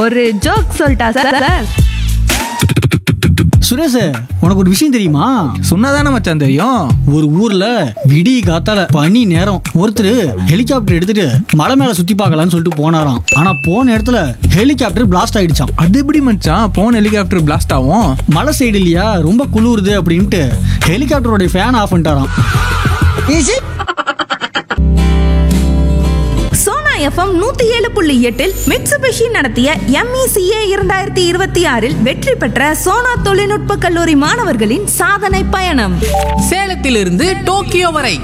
ஒரு ஜோக் சொல்லிட்டா sir sir Suresh உனக்கு ஒரு விஷயம் தெரியுமா சொன்னாதானே மச்சான் தெரியும் ஒரு ஊர்ல விடிய காத்தால பனி நேரம் ஒருத்தர் ஹெலிகாப்டர் எடுத்துட்டு மலை மேல சுத்தி பார்க்கலாம்னு சொல்லிட்டு போனாராம் ஆனா போன இடத்துல ஹெலிகாப்டர் பிளாஸ்ட் ஆயிடுச்சாம் அது எப்படி மச்சான் போன் ஹெலிகாப்டர் பிளாஸ்ட் ஆகும் மலை சைடு இல்லையா ரொம்ப குளிருது அப்படின்ட்டு ஹெலிகாப்டரோட ஃபேன் ஆஃப் பண்ணிட்டாராம் சோனா எஃப்எம் நூத்தி ஏழு புள்ளி எட்டில் மிட்சுபிஷி நடத்திய எம்இசிஏ இரண்டாயிரத்தி இருபத்தி ஆறில் வெற்றி பெற்ற சோனா தொழில்நுட்ப கல்லூரி மாணவர்களின் சாதனை பயணம் சேலத்திலிருந்து டோக்கியோ வரை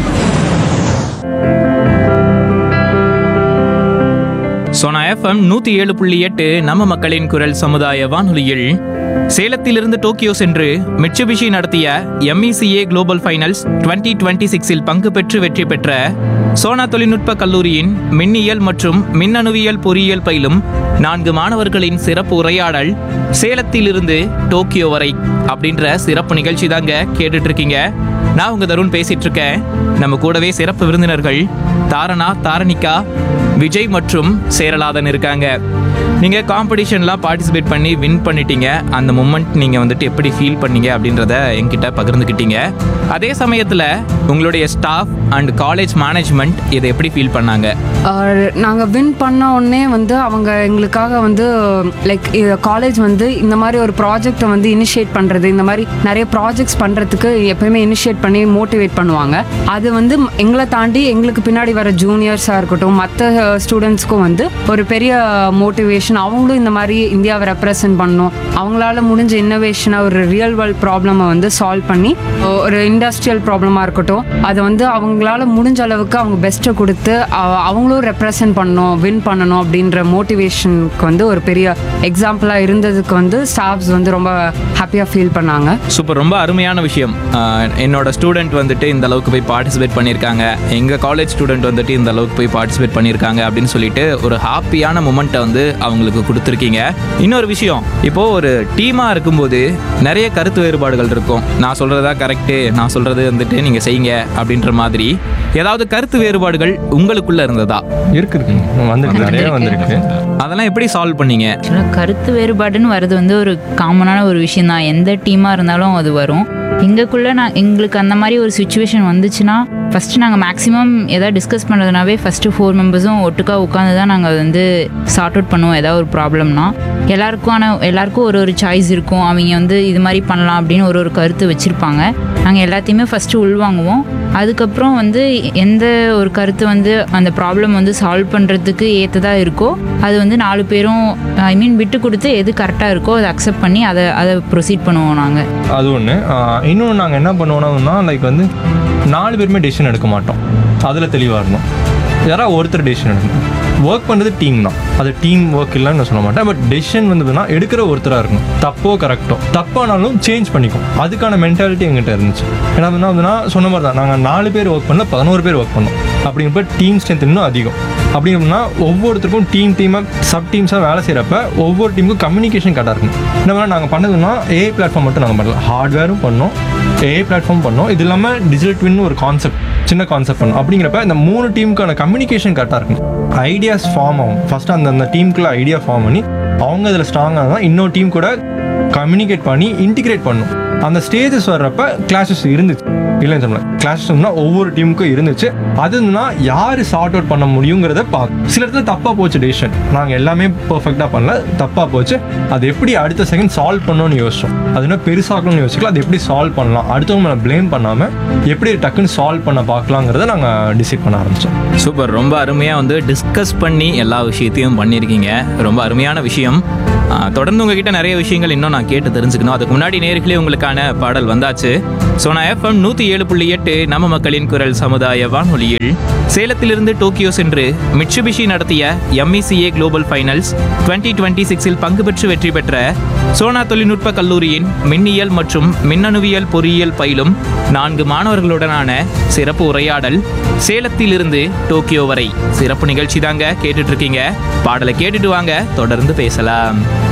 சோனா எஃப்எம் நூத்தி ஏழு புள்ளி எட்டு நம்ம மக்களின் குரல் சமுதாய வானொலியில் சேலத்திலிருந்து டோக்கியோ சென்று மிட்சுபிஷி நடத்திய எம்இசிஏ குளோபல் ஃபைனல்ஸ் 2026 டுவெண்ட்டி சிக்ஸில் பங்கு பெற்று வெற்றி பெற்ற சோனா தொழில்நுட்ப கல்லூரியின் மின்னியல் மற்றும் மின்னணுவியல் பொறியியல் பயிலும் நான்கு மாணவர்களின் சிறப்பு உரையாடல் சேலத்திலிருந்து டோக்கியோ வரை அப்படின்ற சிறப்பு நிகழ்ச்சி தாங்க கேட்டுட்டு இருக்கீங்க நான் உங்க தருண் பேசிட்டு இருக்கேன் நம்ம கூடவே சிறப்பு விருந்தினர்கள் தாரணா தாரணிகா விஜய் மற்றும் சேரலாதன் இருக்காங்க நீங்க காம்படிஷன்லாம் பார்ட்டிசிபேட் பண்ணி வின் பண்ணிட்டீங்க அந்த மூமெண்ட் நீங்க வந்துட்டு எப்படி ஃபீல் பண்ணீங்க அப்படின்றத என்கிட்ட பகிர்ந்துக்கிட்டீங்க அதே சமயத்துல உங்களுடைய ஸ்டாஃப் அண்ட் காலேஜ் மேனேஜ்மெண்ட் இதை எப்படி ஃபீல் பண்ணாங்க நாங்கள் வின் பண்ண உடனே வந்து அவங்க எங்களுக்காக வந்து லைக் காலேஜ் வந்து இந்த மாதிரி ஒரு ப்ராஜெக்டை வந்து இனிஷியேட் பண்ணுறது இந்த மாதிரி நிறைய ப்ராஜெக்ட்ஸ் பண்ணுறதுக்கு எப்பயுமே இனிஷியேட் பண்ணி மோட்டிவேட் பண்ணுவாங்க அது வந்து எங்களை தாண்டி எங்களுக்கு பின்னாடி வர ஜூனியர்ஸாக இருக்கட்டும் மற்ற ஸ்டூடெண்ட்ஸ்க்கும் வந்து ஒரு பெரிய மோட்டிவேஷன் அவங்களும் இந்த மாதிரி இந்தியாவை ரெப்ரசன்ட் பண்ணணும் அவங்களால முடிஞ்ச இன்னோவேஷனை ஒரு ரியல் வேர்ல்ட் ப்ராப்ளமை வந்து சால்வ் பண்ணி ஒரு இண்டஸ்ட்ரியல் ப்ராப்ளமாக இருக்கட்டும் அதை வந்து அவங்களால முடிஞ்ச அளவுக்கு அவங்க பெஸ்ட்டை கொடுத்து அவ- அவங்களும் ரெப்ரசன்ட் பண்ணணும் வின் பண்ணணும் அப்படின்ற மோட்டிவேஷனுக்கு வந்து ஒரு பெரிய எக்ஸாம்பிளாக இருந்ததுக்கு வந்து ஸ்டாஃப்ஸ் வந்து ரொம்ப ஹாப்பியாக ஃபீல் பண்ணாங்க சூப்பர் ரொம்ப அருமையான விஷயம் ஆஹ் என்னோட ஸ்டூடெண்ட் வந்துட்டு இந்த அளவுக்கு போய் பார்ட்டிசிபேட் பண்ணியிருக்காங்க எங்கள் காலேஜ் ஸ்டூடெண்ட் வந்துட்டு இந்த அளவுக்கு போய் பார்ட்டிசிபேட் பண்ணியிருக்காங்க அப்படின்னு சொல்லிட்டு ஒரு ஹாப்பியான மூமெண்ட்டை வந்து அவங்களுக்கு கொடுத்துருக்கீங்க இன்னொரு விஷயம் இப்போ ஒரு டீமாக இருக்கும்போது நிறைய கருத்து வேறுபாடுகள் இருக்கும் நான் சொல்கிறதா கரெக்டு நான் சொல்கிறது வந்துட்டு நீங்கள் செய்யுங்க அப்படின்ற மாதிரி ஏதாவது கருத்து வேறுபாடுகள் உங்களுக்குள்ள இருந்ததா இருக்கு இருக்குங்க வந்திருக்கு நிறைய வந்திருக்கு அதெல்லாம் எப்படி சால்வ் பண்ணீங்க ஆக்சுவலாக கருத்து வேறுபாடுன்னு வர்றது வந்து ஒரு காமனான ஒரு விஷயம் தான் எந்த டீமாக இருந்தாலும் அது வரும் எங்களுக்குள்ள நான் எங்களுக்கு அந்த மாதிரி ஒரு சுச்சுவேஷன் வந்துச்சுன்னா ஃபஸ்ட்டு நாங்கள் மேக்ஸிமம் எதாவது டிஸ்கஸ் பண்ணுறதுனாவே ஃபஸ்ட்டு ஃபோர் மெம்பர்ஸும் ஒட்டுக்கா உட்காந்து தான் நாங்கள் வந்து சார்ட் அவுட் பண்ணுவோம் ஏதாவது ஒரு ப்ராப்ளம்னா எல்லாருக்கும் ஆனால் எல்லாருக்கும் ஒரு ஒரு சாய்ஸ் இருக்கும் அவங்க வந்து இது மாதிரி பண்ணலாம் அப்படின்னு ஒரு ஒரு கருத்து வச்சுருப்பாங்க நாங்கள் எல்லாத்தையுமே ஃபஸ்ட்டு உள்வாங்குவோம் அதுக்கப்புறம் வந்து எந்த ஒரு கருத்து வந்து அந்த ப்ராப்ளம் வந்து சால்வ் பண்ணுறதுக்கு ஏற்றதாக இருக்கோ அது வந்து நாலு பேரும் ஐ மீன் விட்டு கொடுத்து எது கரெக்டாக இருக்கோ அதை அக்செப்ட் பண்ணி அதை அதை ப்ரொசீட் பண்ணுவோம் நாங்கள் அது ஒன்று இன்னொன்று நாங்கள் என்ன பண்ணுவோம்னா லைக் வந்து நாலு பேருமே டெசிஷன் எடுக்க மாட்டோம் அதில் தெளிவாக இருந்தோம் யாராவது ஒருத்தர் டெசிஷன் எடுக்கணும் ஒர்க் பண்ணுறது டீம் தான் அது டீம் ஒர்க் இல்லைன்னு நான் சொல்ல மாட்டேன் பட் டெசிஷன் வந்ததுன்னா எடுக்கிற ஒருத்தராக இருக்கணும் தப்போ கரெக்டோ தப்பானாலும் சேஞ்ச் பண்ணிக்கும் அதுக்கான மென்டாலிட்டி எங்கிட்ட இருந்துச்சு ஏன்னா என்ன அப்படின்னா சொன்ன மாதிரி தான் நாங்கள் நாலு பேர் ஒர்க் பண்ணல பதினோரு பேர் ஒர்க் பண்ணோம் அப்படிங்கிறப்ப டீம் ஸ்ட்ரென்த் இன்னும் அதிகம் அப்படின்னா ஒவ்வொருத்தருக்கும் டீம் டீமாக சப் டீம்ஸாக வேலை செய்கிறப்ப ஒவ்வொரு டீமுக்கும் கம்யூனிகேஷன் கரெக்டாக இருக்கும் இந்த மாதிரி நாங்கள் பண்ணதுன்னா ஏஐ பிளாட்ஃபார்ம் மட்டும் நாங்கள் பண்ணல ஹார்ட்வேரும் பண்ணோம் ஏஐ பிளாட்ஃபார்ம் பண்ணோம் இது இல்லாமல் டிஜிட்டல் ட்வின் ஒரு கான்செப்ட் சின்ன கான்செப்ட் பண்ணோம் அப்படிங்கிறப்ப இந்த மூணு டீமுக்கான கம்யூனிகேஷன் கரெக்டாக இருக்கும் ஐடியாஸ் ஃபார்ம் ஆகும் ஃபர்ஸ்ட் அந்த அந்த டீமுக்குள்ள ஐடியா ஃபார்ம் பண்ணி அவங்க அதில் ஸ்ட்ராங்காக தான் இன்னொரு டீம் கூட கம்யூனிகேட் பண்ணி இன்டிகிரேட் பண்ணும் அந்த ஸ்டேஜஸ் வர்றப்ப கிளாஷஸ் இருந்துச்சு இல்லைன்னு சொல்லல கிளாஷஸ்னா ஒவ்வொரு டீமுக்கும் இருந்துச்சு அதுனா யார் சார்ட் அவுட் பண்ண முடியுங்கிறத பார்க்க சில இடத்துல தப்பாக போச்சு டெசிஷன் நாங்கள் எல்லாமே பர்ஃபெக்டாக பண்ணல தப்பாக போச்சு அது எப்படி அடுத்த செகண்ட் சால்வ் பண்ணணும்னு யோசிச்சோம் அது என்ன பெருசாக்கணும்னு யோசிக்கல அது எப்படி சால்வ் பண்ணலாம் அடுத்தவங்க மேலே ப்ளேம் பண்ணாமல் எப்படி டக்குன்னு சால்வ் பண்ண பார்க்கலாங்கிறத நாங்கள் டிசைட் பண்ண ஆரம்பித்தோம் சூப்பர் ரொம்ப அருமையாக வந்து டிஸ்கஸ் பண்ணி எல்லா விஷயத்தையும் பண்ணியிருக்கீங்க ரொம்ப அருமையான விஷயம் ஆ, தொடர்ந்து உங்ககிட்ட நிறைய விஷயங்கள் இன்னும் நான் கேட்டு தெரிஞ்சுக்கணும் அதுக்கு முன்னாடி நேர்களே உங்களுக்கான பாடல் வந்தாச்சு ஸோ நான் எஃப்எம் நூற்றி ஏழு புள்ளி எட்டு நம்ம மக்களின் குரல் சமுதாய வானொலியில் சேலத்திலிருந்து டோக்கியோ சென்று மிட்சுபிஷி நடத்திய எம்இசிஏ குளோபல் ஃபைனல்ஸ் 2026 டுவெண்ட்டி சிக்ஸில் பங்கு பெற்று வெற்றி பெற்ற சோனா தொழில்நுட்ப கல்லூரியின் மின்னியல் மற்றும் மின்னணுவியல் பொறியியல் பயிலும் நான்கு மாணவர்களுடனான சிறப்பு உரையாடல் சேலத்திலிருந்து டோக்கியோ வரை சிறப்பு நிகழ்ச்சி தாங்க கேட்டுட்டு இருக்கீங்க பாடலை கேட்டுட்டு வாங்க தொடர்ந்து பேசலாம்